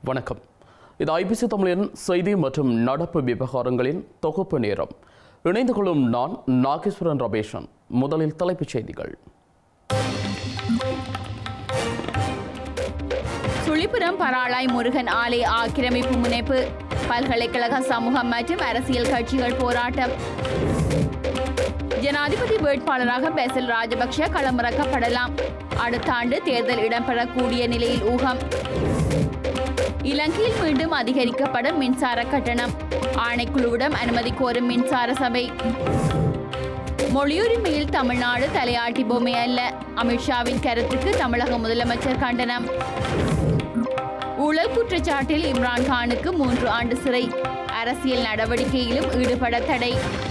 வணக்கம் இது ஐபிசி தமிழின் செய்தி மற்றும் நடப்பு விவகாரங்களின் தொகுப்பு நேரம் இணைந்து கொள்ளும் நான் நாகேஸ்வரன் ரபேஷன் முதலில் தலைப்புச் செய்திகள் சுழிபுரம் பராளாய் முருகன் ஆலய ஆக்கிரமிப்பு முனைப்பு பல்கலைக்கழக சமூகம் மற்றும் அரசியல் கட்சிகள் போராட்டம் ஜனாதிபதி வேட்பாளராக பெசல் ராஜபக்ஷ களமிறக்கப்படலாம் அடுத்த ஆண்டு தேர்தல் இடம்பெறக்கூடிய நிலையில் ஊகம் இலங்கையில் மீண்டும் அதிகரிக்கப்படும் மின்சார கட்டணம் ஆணைக்குழுவிடம் அனுமதி கோரும் மின்சார சபை மொழியுரிமையில் தமிழ்நாடு தலையாட்டி பொம்மை அல்ல அமித்ஷாவின் கருத்துக்கு தமிழக முதலமைச்சர் கண்டனம் ஊழல் குற்றச்சாட்டில் இம்ரான் கானுக்கு மூன்று ஆண்டு சிறை அரசியல் நடவடிக்கையிலும் ஈடுபட தடை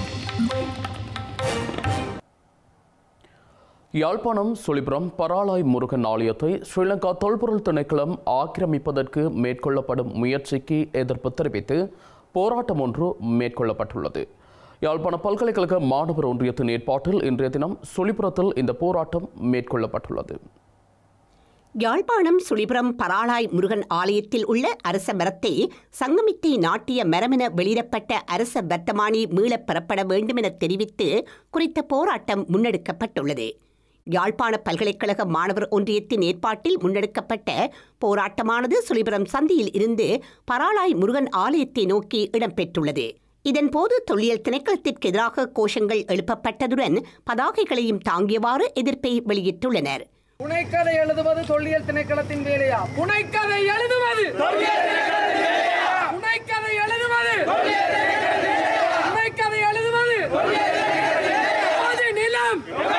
யாழ்ப்பாணம் சுழிபுரம் பராளாய் முருகன் ஆலயத்தை ஸ்ரீலங்கா தொல்பொருள் திணைக்களம் ஆக்கிரமிப்பதற்கு மேற்கொள்ளப்படும் முயற்சிக்கு எதிர்ப்பு தெரிவித்து போராட்டம் ஒன்று மேற்கொள்ளப்பட்டுள்ளது யாழ்ப்பாண பல்கலைக்கழக மாணவர் ஒன்றியத்தின் ஏற்பாட்டில் இன்றைய தினம் சுழிபுரத்தில் இந்த போராட்டம் மேற்கொள்ளப்பட்டுள்ளது யாழ்ப்பாணம் சுழிபுரம் பராளாய் முருகன் ஆலயத்தில் உள்ள அரச மரத்தை சங்கமித்தை நாட்டிய மரமென வெளியிடப்பட்ட அரச வர்த்தமானி மீளப் பெறப்பட வேண்டுமென தெரிவித்து குறித்த போராட்டம் முன்னெடுக்கப்பட்டுள்ளது யாழ்ப்பாண பல்கலைக்கழக மாணவர் ஒன்றியத்தின் ஏற்பாட்டில் முன்னெடுக்கப்பட்ட போராட்டமானது சுழிபுரம் சந்தியில் இருந்து பராளாய் முருகன் ஆலயத்தை நோக்கி இடம்பெற்றுள்ளது இதன்போது தொல்லியல் திணைக்களத்திற்கு எதிராக கோஷங்கள் எழுப்பப்பட்டதுடன் பதாகைகளையும் தாங்கியவாறு எதிர்ப்பை வெளியிட்டுள்ளனர் புனைக்கதை எழுதுவது தொல்லியல் திணைக்களத்தின் வேலையா புனைக்கதை எழுதுவது புனைக்கதை எழுதுவது புனைக்கதை எழுதுவது அது நிலம்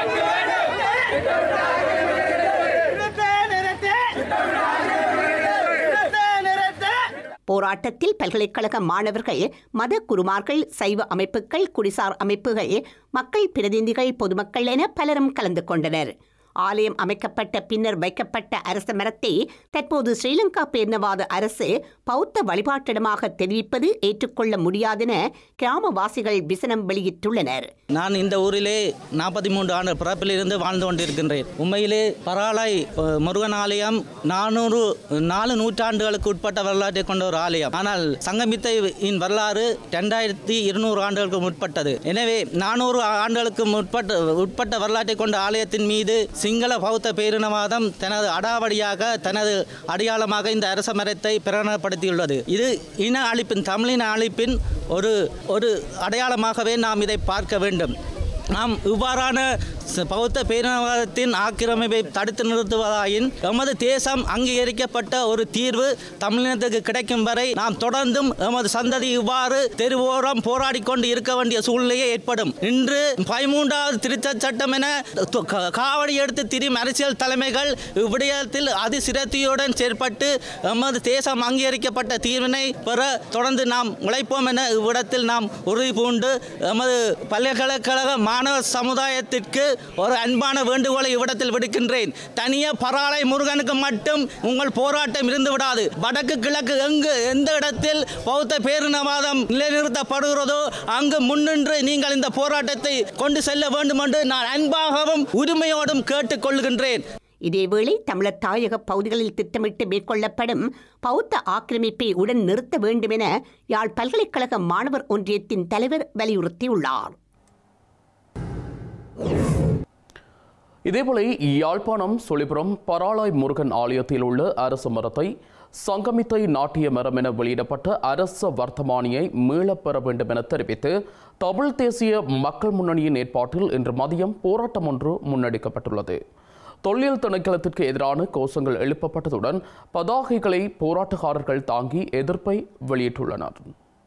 போராட்டத்தில் பல்கலைக்கழக மாணவர்கள் மத குருமார்கள் சைவ அமைப்புகள் குடிசார் அமைப்புகள் மக்கள் பிரதிநிதிகள் பொதுமக்கள் என பலரும் கலந்து கொண்டனர் ஆலயம் அமைக்கப்பட்ட பின்னர் வைக்கப்பட்ட அரச மரத்தை தற்போது ஸ்ரீலங்கா பேரினவாத அரசு பௌத்த வழிபாட்டிடமாக தெரிவிப்பது ஏற்றுக்கொள்ள முடியாதென கிராமவாசிகள் விசனம் வெளியிட்டுள்ளனர் நான் இந்த ஊரிலே நாற்பத்தி மூன்று ஆண்டு பிறப்பிலிருந்து வாழ்ந்து கொண்டிருக்கின்றேன் உண்மையிலே பராளாய் அஹ், முருகன் ஆலயம் நானூறு நாலு நூற்றாண்டுகளுக்கு உட்பட்ட வரலாற்றை கொண்ட ஒரு ஆலயம் ஆனால் சங்கமித்தையின் வரலாறு ரெண்டாயிரத்தி இருநூறு ஆண்டுகளுக்கு முற்பட்டது எனவே நானூறு ஆண்டுகளுக்கு முற்பட்ட உட்பட்ட வரலாற்றை கொண்ட ஆலயத்தின் மீது சிங்கள பௌத்த பேரினவாதம் தனது அடாவடியாக தனது அடையாளமாக இந்த அரச மரத்தை பிரகடனப்படுத்தியுள்ளது இது இன அழிப்பின் தமிழின அழிப்பின் ஒரு ஒரு அடையாளமாகவே நாம் இதை பார்க்க வேண்டும் நாம் இவ்வாறான ச- பௌத்த பேரினவாதத்தின் ஆக்கிரமிப்பை தடுத்து நிறுத்துவதாயின் எமது தேசம் அங்கீகரிக்கப்பட்ட ஒரு தீர்வு தமிழினத்துக்கு கிடைக்கும் வரை நாம் தொடர்ந்தும் எமது சந்ததி இவ்வாறு தெருவோரம் போராடி கொண்டு இருக்க வேண்டிய சூழ்நிலையே ஏற்படும் இன்று பதிமூன்றாவது திருத்தச் சட்டம் என து- கா- காவடி எடுத்து திரியும் அரசியல் தலைமைகள் இவ்விடயத்தில் அதிசிரத்தியுடன் செயற்பட்டு எமது தேசம் அங்கீகரிக்கப்பட்ட தீர்வினை பெற தொடர்ந்து நாம் உழைப்போம் என இவ்விடத்தில் நாம் உறுதி பூண்டு எமது பல்கலைக்கழக மாணவ சமுதாயத்திற்கு ஒரு அன்பான வேண்டுகோளை இவ்விடத்தில் விடுக்கின்றேன் தனியே பராளை முருகனுக்கு மட்டும் உங்கள் போராட்டம் இருந்து விடாது வடக்கு கிழக்கு எங்கு எந்த இடத்தில் பௌத்த பேரினவாதம் நிலைநிறுத்தப்படுகிறதோ அங்கு முன்னின்று நீங்கள் இந்த போராட்டத்தை கொண்டு செல்ல வேண்டும் என்று நான் அன்பாகவும் உரிமையோடும் கேட்டுக்கொள்கின்றேன் இதேவேளை தமிழர் தாயக பகுதிகளில் திட்டமிட்டு மேற்கொள்ளப்படும் பௌத்த ஆக்கிரமிப்பை உடன் நிறுத்த வேண்டுமென யாழ் பல்கலைக்கழக மாணவர் ஒன்றியத்தின் தலைவர் வலியுறுத்தியுள்ளார் இதேபோல யாழ்ப்பாணம் சுழிபுரம் பராளாய் முருகன் ஆலயத்தில் உள்ள அரச மரத்தை சங்கமித்தை நாட்டிய மரம் என வெளியிடப்பட்ட அரச வர்த்தமானியை மீளப் பெற வேண்டும் என தெரிவித்து தமிழ் தேசிய மக்கள் முன்னணியின் ஏற்பாட்டில் இன்று மதியம் போராட்டம் ஒன்று முன்னெடுக்கப்பட்டுள்ளது தொல்லியல் திணைக்களத்திற்கு எதிரான கோஷங்கள் எழுப்பப்பட்டதுடன் பதாகைகளை போராட்டக்காரர்கள் தாங்கி எதிர்ப்பை வெளியிட்டுள்ளனர்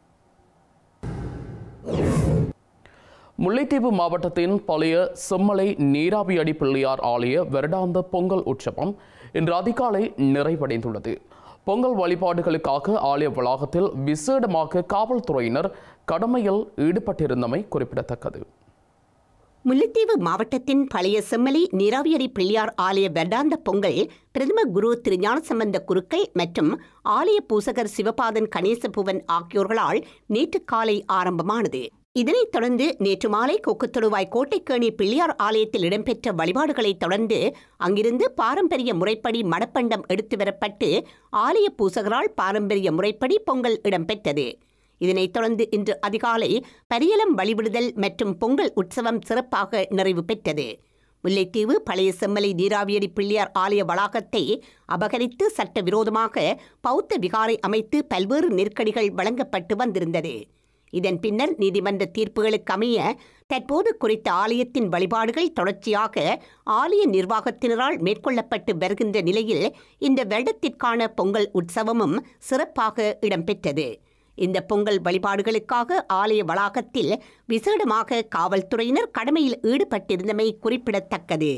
முல்லைத்தீவு மாவட்டத்தின் பழைய செம்மலை நீராவியடி பிள்ளையார் ஆலய வருடாந்த பொங்கல் உற்சவம் இன்று அதிகாலை நிறைவடைந்துள்ளது பொங்கல் வழிபாடுகளுக்காக ஆலய வளாகத்தில் விசேடமாக காவல்துறையினர் கடமையில் ஈடுபட்டிருந்தமை குறிப்பிடத்தக்கது முல்லைத்தீவு மாவட்டத்தின் பழைய செம்மலி நீராவியடி பிள்ளையார் ஆலய வருடாந்த பொங்கல் பிரதம குரு திருஞான சம்பந்த குருக்கள் மற்றும் ஆலய பூசகர் சிவபாதன் கணேசபுவன் ஆகியோர்களால் நேற்று காலை ஆரம்பமானது இதனைத் தொடர்ந்து நேற்று மாலை கொக்குத்தொடுவாய் கோட்டைக்கேணி பிள்ளையார் ஆலயத்தில் இடம்பெற்ற வழிபாடுகளைத் தொடர்ந்து அங்கிருந்து பாரம்பரிய முறைப்படி மடப்பண்டம் எடுத்து வரப்பட்டு ஆலய பூசகரால் பாரம்பரிய முறைப்படி பொங்கல் இடம்பெற்றது இதனைத் தொடர்ந்து இன்று அதிகாலை பரியலம் வழிவிடுதல் மற்றும் பொங்கல் உற்சவம் சிறப்பாக நிறைவு பெற்றது முல்லைத்தீவு பழைய செம்மலை நீராவியடி பிள்ளையார் ஆலய வளாகத்தை அபகரித்து சட்டவிரோதமாக பௌத்த விகாரை அமைத்து பல்வேறு நெருக்கடிகள் வழங்கப்பட்டு வந்திருந்தது இதன் பின்னர் நீதிமன்ற தீர்ப்புகளுக்கு அமைய தற்போது குறித்த ஆலயத்தின் வழிபாடுகள் தொடர்ச்சியாக ஆலய நிர்வாகத்தினரால் மேற்கொள்ளப்பட்டு வருகின்ற நிலையில் இந்த வருடத்திற்கான பொங்கல் உற்சவமும் சிறப்பாக இடம்பெற்றது இந்த பொங்கல் வழிபாடுகளுக்காக ஆலய வளாகத்தில் விசேடமாக காவல்துறையினர் கடமையில் ஈடுபட்டிருந்தமை குறிப்பிடத்தக்கது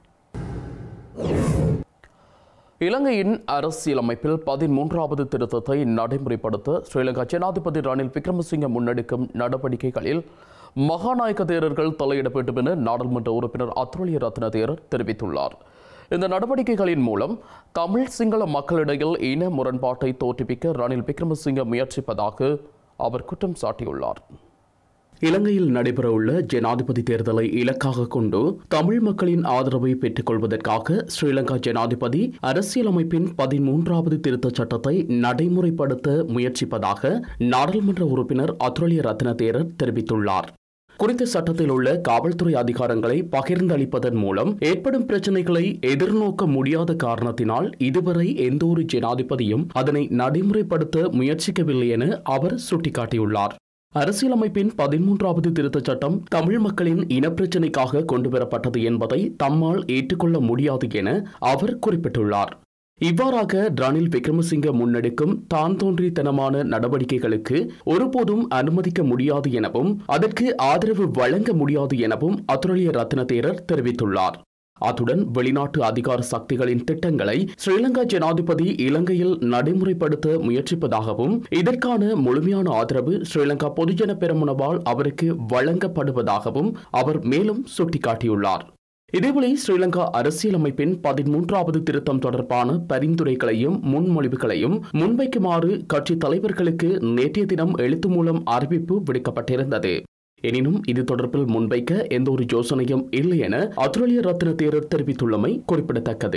இலங்கையின் அரசியலமைப்பில் பதிமூன்றாவது திருத்தத்தை நடைமுறைப்படுத்த ஸ்ரீலங்கா ஜனாதிபதி ரணில் விக்ரமசிங்க முன்னெடுக்கும் நடவடிக்கைகளில் மகாநாயக்க தேரர்கள் தலையிட வேண்டும் என நாடாளுமன்ற உறுப்பினர் அத்துரலிய ரத்ன தேரர் தெரிவித்துள்ளார் இந்த நடவடிக்கைகளின் மூலம் தமிழ் சிங்கள மக்களிடையில் இன முரண்பாட்டை தோற்றுவிக்க ரணில் விக்ரமசிங்க முயற்சிப்பதாக அவர் குற்றம் சாட்டியுள்ளார் இலங்கையில் நடைபெறவுள்ள ஜனாதிபதி தேர்தலை இலக்காக கொண்டு தமிழ் மக்களின் ஆதரவை பெற்றுக் கொள்வதற்காக ஸ்ரீலங்கா ஜனாதிபதி அரசியலமைப்பின் பதிமூன்றாவது திருத்தச் சட்டத்தை நடைமுறைப்படுத்த முயற்சிப்பதாக நாடாளுமன்ற உறுப்பினர் அத்துரலிய ரத்ன தேரர் தெரிவித்துள்ளார் குறித்த சட்டத்தில் உள்ள காவல்துறை அதிகாரங்களை பகிர்ந்தளிப்பதன் மூலம் ஏற்படும் பிரச்சனைகளை எதிர்நோக்க முடியாத காரணத்தினால் இதுவரை எந்த ஒரு ஜனாதிபதியும் அதனை நடைமுறைப்படுத்த முயற்சிக்கவில்லை என அவர் சுட்டிக்காட்டியுள்ளார் அரசியலமைப்பின் பதிமூன்றாவது திருத்தச் சட்டம் தமிழ் மக்களின் இனப்பிரச்சினைக்காக கொண்டுவரப்பட்டது என்பதை தம்மால் ஏற்றுக்கொள்ள முடியாது என அவர் குறிப்பிட்டுள்ளார் இவ்வாறாக ரணில் விக்ரமசிங்க முன்னெடுக்கும் தான் தோன்றித்தனமான நடவடிக்கைகளுக்கு ஒருபோதும் அனுமதிக்க முடியாது எனவும் அதற்கு ஆதரவு வழங்க முடியாது எனவும் அத்துரலிய ரத்ன தேரர் தெரிவித்துள்ளார் அத்துடன் வெளிநாட்டு அதிகார சக்திகளின் திட்டங்களை ஸ்ரீலங்கா ஜனாதிபதி இலங்கையில் நடைமுறைப்படுத்த முயற்சிப்பதாகவும் இதற்கான முழுமையான ஆதரவு ஸ்ரீலங்கா பொதுஜன பெரமுனவால் அவருக்கு வழங்கப்படுவதாகவும் அவர் மேலும் சுட்டிக்காட்டியுள்ளார் இதேவேளை ஸ்ரீலங்கா அரசியலமைப்பின் பதிமூன்றாவது திருத்தம் தொடர்பான பரிந்துரைகளையும் முன்மொழிவுகளையும் முன்வைக்குமாறு கட்சி தலைவர்களுக்கு நேற்றைய தினம் எழுத்து மூலம் அறிவிப்பு விடுக்கப்பட்டிருந்தது எனினும் இது தொடர்பில் முன்வைக்க எந்த ஒரு யோசனையும் இல்லை என அத்துரலிய ரத்ன தேரர் தெரிவித்துள்ளமை குறிப்பிடத்தக்கது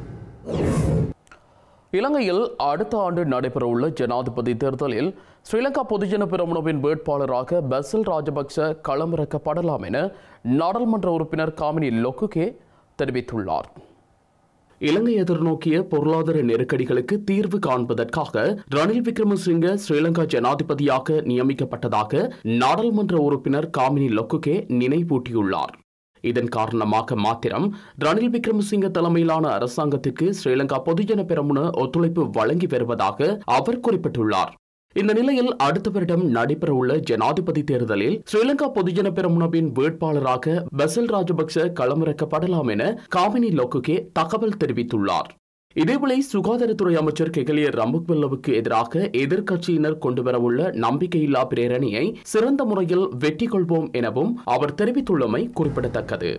இலங்கையில் அடுத்த ஆண்டு நடைபெறவுள்ள ஜனாதிபதி தேர்தலில் ஸ்ரீலங்கா பொதுஜன பெரமுனவின் வேட்பாளராக பசில் ராஜபக்ச களமிறக்கப்படலாம் என நாடாளுமன்ற உறுப்பினர் காமினி லொக்குகே தெரிவித்துள்ளார் இலங்கை எதிர்நோக்கிய பொருளாதார நெருக்கடிகளுக்கு தீர்வு காண்பதற்காக ரணில் விக்ரமசிங்க ஸ்ரீலங்கா ஜனாதிபதியாக நியமிக்கப்பட்டதாக நாடாளுமன்ற உறுப்பினர் காமினி லொக்குகே நினைவூட்டியுள்ளார் இதன் காரணமாக மாத்திரம் ரணில் விக்ரமசிங்க தலைமையிலான அரசாங்கத்திற்கு ஸ்ரீலங்கா பொதுஜன பெரமுன ஒத்துழைப்பு வழங்கி வருவதாக அவர் குறிப்பிட்டுள்ளார் இந்த நிலையில் அடுத்த வருடம் நடைபெறவுள்ள ஜனாதிபதி தேர்தலில் ஸ்ரீலங்கா பொதுஜன பெரமுனவின் வேட்பாளராக பசில் ராஜபக்ச களமிறக்கப்படலாம் என காமினி லோக்குகே தகவல் தெரிவித்துள்ளார் இதேவேளை சுகாதாரத்துறை அமைச்சர் கெகலிய ரம்புக்வெல்லவுக்கு எதிராக எதிர்க்கட்சியினர் கொண்டுவரவுள்ள நம்பிக்கையில்லா பிரேரணியை சிறந்த முறையில் வெற்றி கொள்வோம் எனவும் அவர் தெரிவித்துள்ளமை குறிப்பிடத்தக்கது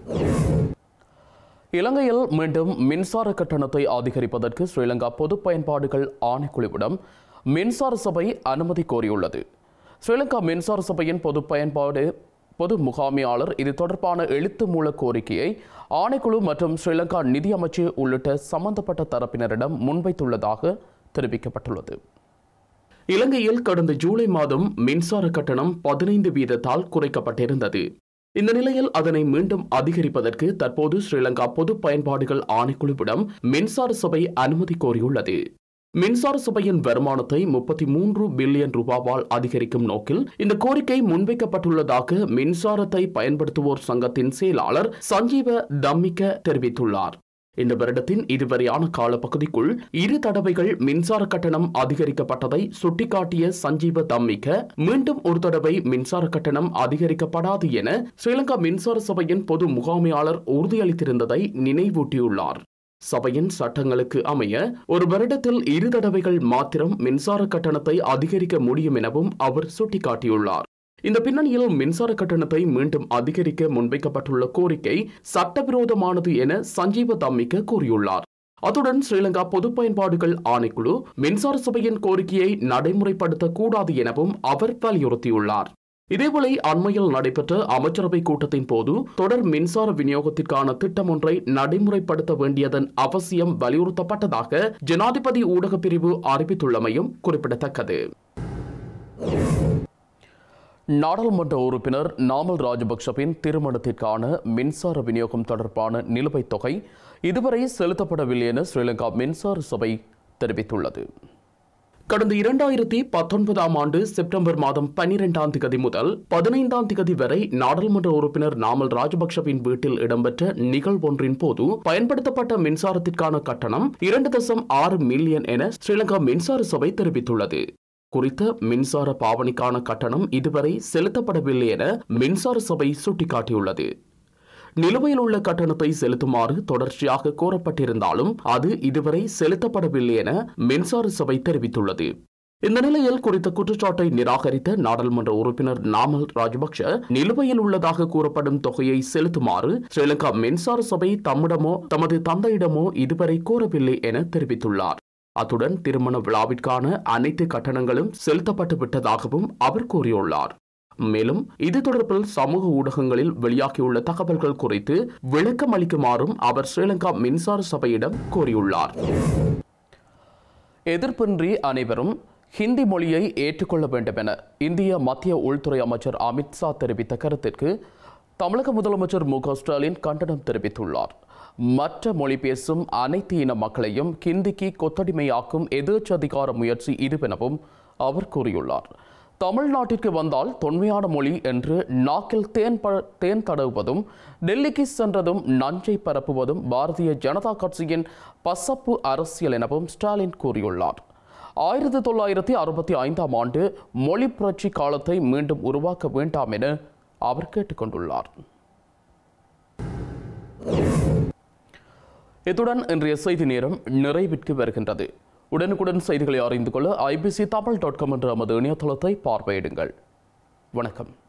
இலங்கையில் மீண்டும் மின்சார கட்டணத்தை அதிகரிப்பதற்கு ஸ்ரீலங்கா பொது பயன்பாடுகள் ஆணைக்குழுவிடம் மின்சார சபை அனுமதி கோரியுள்ளது ஸ்ரீலங்கா மின்சார சபையின் பொது பயன்பாடு பொது முகாமியாளர் இது தொடர்பான எழுத்து மூல கோரிக்கையை ஆணைக்குழு மற்றும் ஸ்ரீலங்கா நிதி அமைச்சு உள்ளிட்ட சம்பந்தப்பட்ட தரப்பினரிடம் முன்வைத்துள்ளதாக தெரிவிக்கப்பட்டுள்ளது இலங்கையில் கடந்த ஜூலை மாதம் மின்சார கட்டணம் பதினைந்து வீதத்தால் குறைக்கப்பட்டிருந்தது இந்த நிலையில் அதனை மீண்டும் அதிகரிப்பதற்கு தற்போது ஸ்ரீலங்கா பொது பயன்பாடுகள் ஆணைக்குழுவிடம் மின்சார சபை அனுமதி கோரியுள்ளது மின்சார சபையின் வருமானத்தை முப்பத்தி மூன்று பில்லியன் ரூபாவால் அதிகரிக்கும் நோக்கில் இந்த கோரிக்கை முன்வைக்கப்பட்டுள்ளதாக மின்சாரத்தை பயன்படுத்துவோர் சங்கத்தின் செயலாளர் சஞ்சீவ தம்மிக்க தெரிவித்துள்ளார் இந்த வருடத்தின் இதுவரையான காலப்பகுதிக்குள் இரு தடவைகள் மின்சார கட்டணம் அதிகரிக்கப்பட்டதை சுட்டிக்காட்டிய சஞ்சீவ தம்மிக்க மீண்டும் ஒரு தடவை மின்சார கட்டணம் அதிகரிக்கப்படாது என ஸ்ரீலங்கா மின்சார சபையின் பொது முகாமையாளர் உறுதியளித்திருந்ததை நினைவூட்டியுள்ளார் சபையின் சட்டங்களுக்கு அமைய ஒரு வருடத்தில் இரு தடவைகள் மாத்திரம் மின்சார கட்டணத்தை அதிகரிக்க முடியும் எனவும் அவர் சுட்டிக்காட்டியுள்ளார் இந்த பின்னணியில் மின்சார கட்டணத்தை மீண்டும் அதிகரிக்க முன்வைக்கப்பட்டுள்ள கோரிக்கை சட்டவிரோதமானது என சஞ்சீவ தம்மிக்க கூறியுள்ளார் அத்துடன் ஸ்ரீலங்கா பொது பயன்பாடுகள் ஆணைக்குழு மின்சார சபையின் கோரிக்கையை நடைமுறைப்படுத்தக் கூடாது எனவும் அவர் வலியுறுத்தியுள்ளார் இதேவேளை அண்மையில் நடைபெற்ற அமைச்சரவை கூட்டத்தின் போது தொடர் மின்சார விநியோகத்திற்கான திட்டம் ஒன்றை நடைமுறைப்படுத்த வேண்டியதன் அவசியம் வலியுறுத்தப்பட்டதாக ஜனாதிபதி ஊடகப் பிரிவு அறிவித்துள்ளமையும் குறிப்பிடத்தக்கது நாடாளுமன்ற உறுப்பினர் நாமல் ராஜபக்சவின் திருமணத்திற்கான மின்சார விநியோகம் தொடர்பான நிலுவைத் தொகை இதுவரை செலுத்தப்படவில்லை என ஸ்ரீலங்கா மின்சார சபை தெரிவித்துள்ளது கடந்த இரண்டாயிரத்தி பத்தொன்பதாம் ஆண்டு செப்டம்பர் மாதம் பனிரெண்டாம் திகதி முதல் பதினைந்தாம் திகதி வரை நாடாளுமன்ற உறுப்பினர் நாமல் ராஜபக்சவின் வீட்டில் இடம்பெற்ற நிகழ்வொன்றின் போது பயன்படுத்தப்பட்ட மின்சாரத்திற்கான கட்டணம் இரண்டு தசம் ஆறு மில்லியன் என ஸ்ரீலங்கா மின்சார சபை தெரிவித்துள்ளது குறித்த மின்சார பாவனைக்கான கட்டணம் இதுவரை செலுத்தப்படவில்லை என மின்சார சபை சுட்டிக்காட்டியுள்ளது நிலுவையில் உள்ள கட்டணத்தை செலுத்துமாறு தொடர்ச்சியாக கோரப்பட்டிருந்தாலும் அது இதுவரை செலுத்தப்படவில்லை என மின்சார சபை தெரிவித்துள்ளது இந்த நிலையில் குறித்த குற்றச்சாட்டை நிராகரித்த நாடாளுமன்ற உறுப்பினர் நாமல் ராஜபக்ஷ நிலுவையில் உள்ளதாக கூறப்படும் தொகையை செலுத்துமாறு ஸ்ரீலங்கா மின்சார சபை தம்மிடமோ தமது தந்தையிடமோ இதுவரை கோரவில்லை என தெரிவித்துள்ளார் அத்துடன் திருமண விழாவிற்கான அனைத்து கட்டணங்களும் செலுத்தப்பட்டு விட்டதாகவும் அவர் கூறியுள்ளார் மேலும் இது தொடர்பில் சமூக ஊடகங்களில் வெளியாகியுள்ள தகவல்கள் குறித்து விளக்கம் அளிக்குமாறும் அவர் ஸ்ரீலங்கா மின்சார சபையிடம் கோரியுள்ளார் எதிர்ப்பின்றி அனைவரும் ஹிந்தி மொழியை ஏற்றுக்கொள்ள வேண்டும் என இந்திய மத்திய உள்துறை அமைச்சர் அமித்ஷா தெரிவித்த கருத்திற்கு தமிழக முதலமைச்சர் மு க ஸ்டாலின் கண்டனம் தெரிவித்துள்ளார் மற்ற மொழி பேசும் அனைத்து இன மக்களையும் ஹிந்திக்கு கொத்தடிமையாக்கும் எதிர்ச்சதிகார முயற்சி இதுவெனவும் அவர் கூறியுள்ளார் தமிழ்நாட்டிற்கு வந்தால் தொன்மையான மொழி என்று நாக்கில் தேன் ப தேன் தடவுவதும் டெல்லிக்கு சென்றதும் நஞ்சை பரப்புவதும் பாரதிய ஜனதா கட்சியின் பசப்பு அரசியல் எனவும் ஸ்டாலின் கூறியுள்ளார் ஆயிரத்தி தொள்ளாயிரத்தி அறுபத்தி ஐந்தாம் ஆண்டு மொழி புரட்சி காலத்தை மீண்டும் உருவாக்க வேண்டாம் என அவர் கேட்டுக்கொண்டுள்ளார் இத்துடன் இன்றைய செய்தி நேரம் நிறைவிற்கு வருகின்றது உடனுக்குடன் செய்திகளை அறிந்து கொள்ள ஐபிசி தமிழ் டாட் காம் என்ற நமது இணையதளத்தை பார்வையிடுங்கள் வணக்கம்